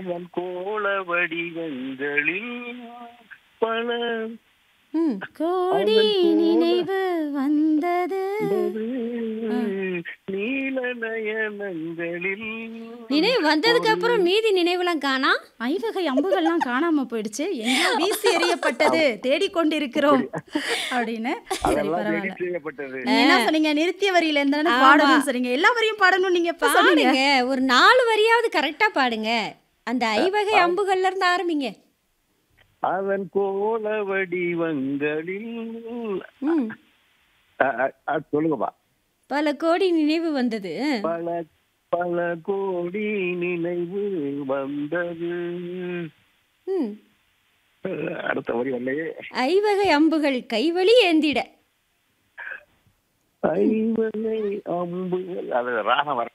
அவன் கோல வடிவங்களில் பல ம் கோடி நினைவு வந்தது நீல நயனங்களில் நினைவு வந்ததுக்கு அப்புறம் மீதி நினைவுலாம் காணா ஐவகை அம்புகள்லாம் காணாம போயிடுச்சு எங்கேயோ வீசி எறியப்பட்டது தேடிக்கொண்டிருக்கிறோம் அப்படின்னு சரி அதெல்லாம் பரவாயில்ல edit செய்யப்பட்டது நீங்க என்ன சொன்னீங்க நிறுத்திய வரியில இருந்தா ஆமா. பாடணும் சொன்னீங்க எல்லா வரியும் பாடணும் நீங்க எப்ப சொன்னீங்க பாடுங்க ஒரு நாலு வரியாவது கரெக்டா பாடுங்க அந்த ஐவகை அம்புகள்ல இருந்து ஆரம்பிங்க அவன் கோல வடிவங்களில் ம் அ- அ- அ, சொல்லுங்கப்பா பல கோடி நினைவு வந்தது பல பல கோடி நினைவு வந்தது ம் அடுத்த வரி வரலையே ஐவகை அம்புகள் கைவழி ஏந்திட ஐவகை அம்புகள் அது ராகம் வர